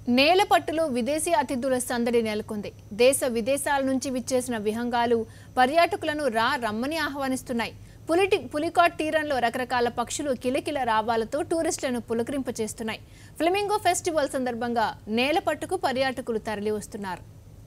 నేలపట్టులో విదేశీ అతిథుల సందడి నెలకొంది దేశ విదేశాల నుంచి విచ్చేసిన విహంగాలు పర్యాటకులను రా రమ్మని ఆహ్వానిస్తున్నాయి పులిటి పులికాట్ తీరంలో రకరకాల పక్షులు కిలకిల రావాలతో టూరిస్టులను పులకరింపచేస్తున్నాయి ఫ్లెమింగో ఫెస్టివల్ సందర్భంగా నేలపట్టుకు పర్యాటకులు తరలి వస్తున్నారు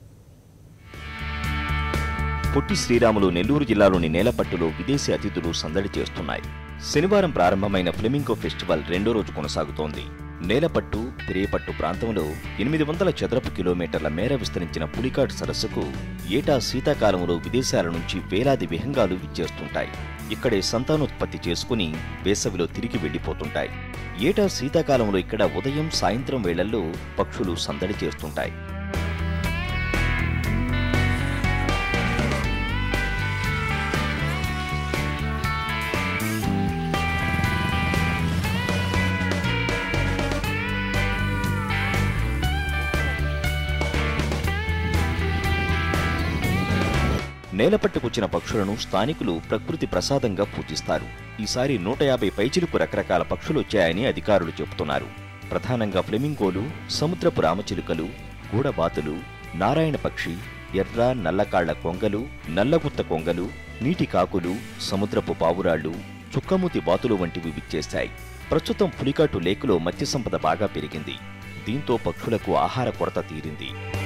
పొట్టి శ్రీరాములు నెల్లూరు జిల్లాలోని నేలపట్టులో విదేశీ అతిథులు సందడి చేస్తున్నాయి శనివారం ప్రారంభమైన ఫ్లెమింగో ఫెస్టివల్ రెండో రోజు కొనసాగుతోంది నేలపట్టు తిరేపట్టు ప్రాంతంలో ఎనిమిది వందల చదరపు కిలోమీటర్ల మేర విస్తరించిన పులికాట్ సరస్సుకు ఏటా శీతాకాలంలో విదేశాల నుంచి వేలాది విహంగాలు విచ్చేస్తుంటాయి ఇక్కడే సంతానోత్పత్తి చేసుకుని వేసవిలో తిరిగి వెళ్లిపోతుంటాయి ఏటా శీతాకాలంలో ఇక్కడ ఉదయం సాయంత్రం వేళల్లో పక్షులు సందడి చేస్తుంటాయి నేలపట్టుకొచ్చిన పక్షులను స్థానికులు ప్రకృతి ప్రసాదంగా పూజిస్తారు ఈసారి నూట యాభై పైచిలుకు రకరకాల పక్షులు వచ్చాయని అధికారులు చెబుతున్నారు ప్రధానంగా ఫ్లెమింగోలు సముద్రపు రామచిలుకలు గూడబాతులు నారాయణ పక్షి ఎర్ర నల్లకాళ్ల కొంగలు నల్లగుత్త కొంగలు నీటి కాకులు సముద్రపు పావురాళ్లు చుక్కమూతి బాతులు వంటివి విచ్చేశాయి ప్రస్తుతం పులికాటు లేకులో మత్స్య సంపద బాగా పెరిగింది దీంతో పక్షులకు ఆహార కొరత తీరింది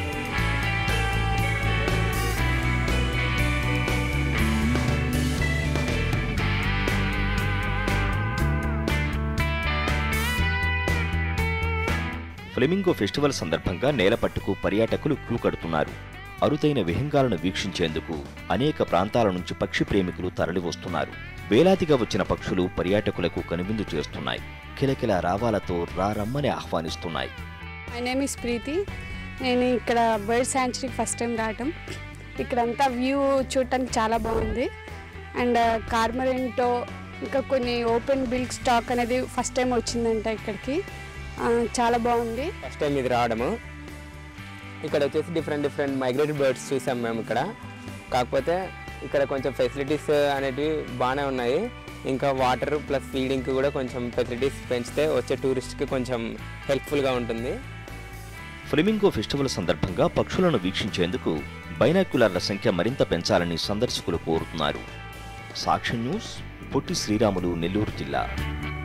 ఫ్లెమింగో ఫెస్టివల్ సందర్భంగా నేలపట్టుకు పర్యాటకులు క్యూ కడుతున్నారు అరుదైన విహంగాలను వీక్షించేందుకు అనేక ప్రాంతాల నుంచి పక్షి ప్రేమికులు తరలివస్తున్నారు వేలాదిగా వచ్చిన పక్షులు పర్యాటకులకు కనువిందు చేస్తున్నాయి కిలకిల రావాలతో రారమ్మని ఆహ్వానిస్తున్నాయి మై నేమ్ ఇస్ ప్రీతి నేను ఇక్కడ బర్డ్ శాంచురీకి ఫస్ట్ టైం రావటం ఇక్కడంతా వ్యూ చూడటానికి చాలా బాగుంది అండ్ కార్మరెంటో ఇంకా కొన్ని ఓపెన్ బిల్క్ స్టాక్ అనేది ఫస్ట్ టైం వచ్చిందంట ఇక్కడికి ఆ, చాలా బాగుంది ఫస్ట్ టైం ఇది రావడము ఇక్కడ వచ్చేసి డిఫరెంట్ డిఫరెంట్ మైగ్రేటెడ్ బర్డ్స్ చూసాం మేము ఇక్కడ కాకపోతే ఇక్కడ కొంచెం ఫెసిలిటీస్ అనేటివి బాగానే ఉన్నాయి ఇంకా వాటర్ ప్లస్ ఫీడింగ్కి కూడా కొంచెం ఫెసిలిటీస్ పెంచితే వచ్చే టూరిస్ట్కి కొంచెం హెల్ప్ఫుల్గా ఉంటుంది ఫ్లెమింగో ఫెస్టివల్ సందర్భంగా పక్షులను వీక్షించేందుకు బైనాక్యులర్ల సంఖ్య మరింత పెంచాలని సందర్శకులు కోరుతున్నారు సాక్షి న్యూస్ పొట్టి శ్రీరాములు నెల్లూరు జిల్లా